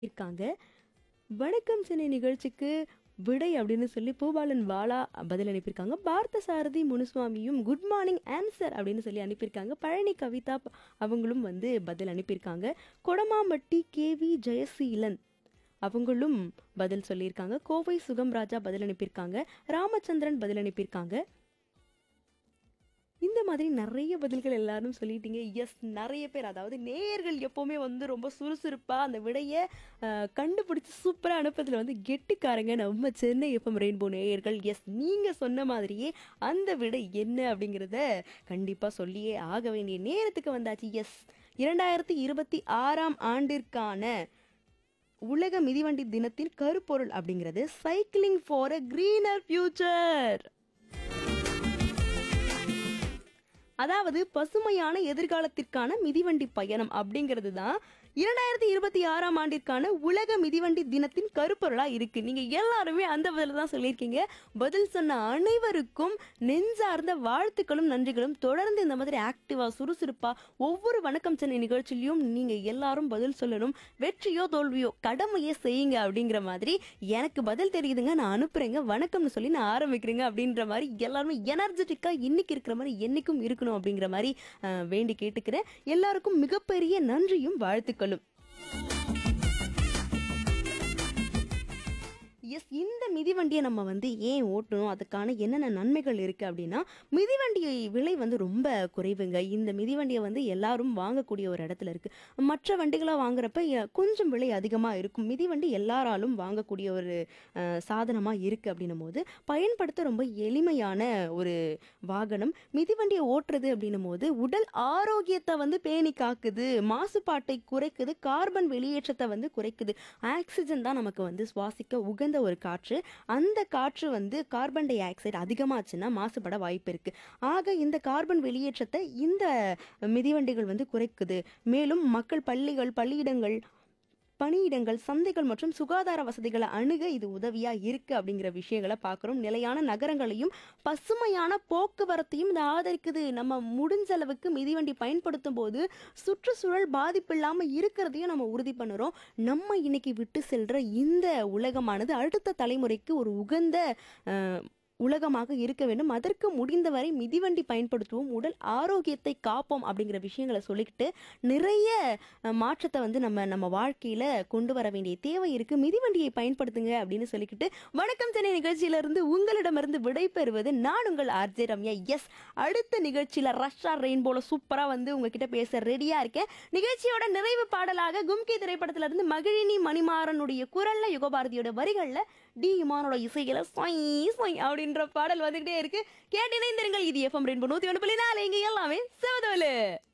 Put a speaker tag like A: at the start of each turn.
A: இருக்காங்க. வணக்கம் சென்னை நிகழ்ச்சிக்கு விடை அப்படின்னு சொல்லி பூபாலன் பாலா பதில் அனுப்பியிருக்காங்க. பார்த்தசாரதி முனுசுவாமியும் குட் மார்னிங் ஆன்சர் அப்படின்னு சொல்லி அனுப்பியிருக்காங்க. பழனி கவிதா ப- அவங்களும் வந்து பதில் அனுப்பியிருக்காங்க. கொடமாம்பட்டி கேவி ஜெயசீலன் அவங்களும் பதில் சொல்லியிருக்காங்க. கோவை சுகம் ராஜா பதில் அனுப்பியிருக்காங்க. ராமச்சந்திரன் பதில் அனுப்பியிருக்காங்க. இந்த மாதிரி நிறைய பதில்கள் எல்லாரும் சொல்லிட்டீங்க எஸ் நிறைய பேர் அதாவது நேயர்கள் எப்போவுமே வந்து ரொம்ப சுறுசுறுப்பாக அந்த விடையை அஹ், கண்டுபிடிச்சு சூப்பராக அனுப்புறதுல வந்து கெட்டிக்காரங்க நம்ம சென்னை எஃப்எம் ரெயின்போ நேயர்கள் எஸ் நீங்கள் சொன்ன மாதிரியே அந்த விடை என்ன அப்படிங்கிறத கண்டிப்பாக சொல்லியே ஆக வேண்டிய நேரத்துக்கு வந்தாச்சு எஸ் இரண்டாயிரத்தி இருபத்தி ஆறாம் ஆண்டிற்கான உலக மிதிவண்டி தினத்தின் கருப்பொருள் அப்படிங்கிறது cycling for a greener future அதாவது பசுமையான எதிர்காலத்திற்கான மிதிவண்டி பயணம் அப்படிங்கிறது தான் இரண்டாயிரத்தி இருபத்தி ஆறாம் ஆண்டிற்கான உலக மிதிவண்டி தினத்தின் கருப்பொருளா இருக்கு நீங்க எல்லாருமே அந்த பதில தான் சொல்லியிருக்கீங்க பதில் சொன்ன அனைவருக்கும் நெஞ்சார்ந்த வாழ்த்துக்களும் நன்றிகளும் தொடர்ந்து இந்த மாதிரி ஆக்டிவா சுறுசுறுப்பா ஒவ்வொரு வணக்கம் சென்னை நிகழ்ச்சியிலையும் நீங்க எல்லாரும் பதில் சொல்லணும் வெற்றியோ தோல்வியோ கடமையே செய்யுங்க அப்படிங்கிற மாதிரி எனக்கு பதில் தெரியுதுங்க நான் அனுப்புறேங்க வணக்கம்னு சொல்லி நான் ஆரம்பிக்கிறேங்க அப்படின்ற மாதிரி எல்லாருமே எனர்ஜெட்டிக்கா இன்னைக்கு இருக்கிற மாதிரி என்னைக்கும் இருக்கணும் அப்படிங்கிற மாதிரி அஹ், வேண்டி கேட்டுக்கிறேன் எல்லாருக்கும் மிகப்பெரிய நன்றியும் வாழ்த்துக்களும் எஸ் இந்த மிதிவண்டியை நம்ம வந்து ஏன் ஓட்டணும் அதுக்கான என்னென்ன நன்மைகள் இருக்குது அப்படின்னா மிதிவண்டி விலை வந்து ரொம்ப குறைவுங்க இந்த மிதிவண்டியை வந்து எல்லாரும் வாங்கக்கூடிய ஒரு இடத்துல இருக்குது மற்ற வண்டிகளாக வாங்குறப்ப எ- கொஞ்சம் விலை அதிகமாக இருக்கும் மிதிவண்டி எல்லாராலும் வாங்கக்கூடிய ஒரு சாதனமாக இருக்குது அப்படின்னும் போது பயன்படுத்த ரொம்ப எளிமையான ஒரு வாகனம் மிதிவண்டியை ஓட்டுறது அப்படின்னும் போது உடல் ஆரோக்கியத்தை வந்து பேணி காக்குது மாசுபாட்டை குறைக்குது கார்பன் வெளியேற்றத்தை வந்து குறைக்குது ஆக்சிஜன் தான் நமக்கு வந்து சுவாசிக்க உகந்த ஒரு காற்று அந்த காற்று வந்து கார்பன் டை ஆக்சைடு அதிகமாச்சுன்னா மாசுபட வாய்ப்பு இருக்கு ஆக இந்த கார்பன் வெளியேற்றத்தை இந்த மிதிவண்டிகள் வந்து குறைக்குது மேலும் மக்கள் பள்ளிகள் பள்ளியிடங்கள் பணியிடங்கள் சந்தைகள் மற்றும் சுகாதார வசதிகளை அணுக இது உதவியா இருக்கு அப்படிங்கிற விஷயங்களை பார்க்குறோம் நிலையான நகரங்களையும் பசுமையான போக்குவரத்தையும் இது ஆதரிக்குது நம்ம முடிஞ்ச அளவுக்கு மிதிவண்டி பயன்படுத்தும் போது சுற்றுச்சூழல் பாதிப்பு இல்லாமல் இருக்கிறதையும் நம்ம உறுதி பண்ணுறோம் நம்ம இன்னைக்கு விட்டு செல்ற இந்த உலகமானது அடுத்த தலைமுறைக்கு ஒரு உகந்த அஹ், உலகமாக இருக்க வேண்டும் அதற்கு முடிந்தவரை மிதிவண்டி பயன்படுத்துவோம் உடல் ஆரோக்கியத்தை காப்போம் அப்படிங்கிற விஷயங்களை சொல்லிக்கிட்டு நிறைய அஹ், மாற்றத்தை வந்து நம்ம நம்ம வாழ்க்கையில கொண்டு வர வேண்டிய தேவை இருக்கு மிதிவண்டியை பயன்படுத்துங்க அப்படின்னு சொல்லிக்கிட்டு வணக்கம் சென்னை நிகழ்ச்சியிலிருந்து உங்களிடமிருந்து விடை பெறுவது நான் உங்கள் ஆர்ஜே ரம்யா எஸ் அடுத்த நிகழ்ச்சியில ரஷ்ஷா ரெயின்போல சூப்பரா வந்து உங்ககிட்ட பேச ரெடியா இருக்கேன் நிகழ்ச்சியோட நிறைவு பாடலாக கும்கி திரைப்படத்துல இருந்து மகிழினி மணிமாறனுடைய குரல்ல யுகபாரதியோட வரிகள்ல டி இமானோட இசையில சொய் சொய் அப்படின்ற பாடல் வந்துகிட்டே இருக்கு கேட்டு இணைந்திருங்கள் இது எஃப்எம் ரெயின்போ நூத்தி ஒன்று புள்ளி நாலு இங்க எல்லாமே செவதோலு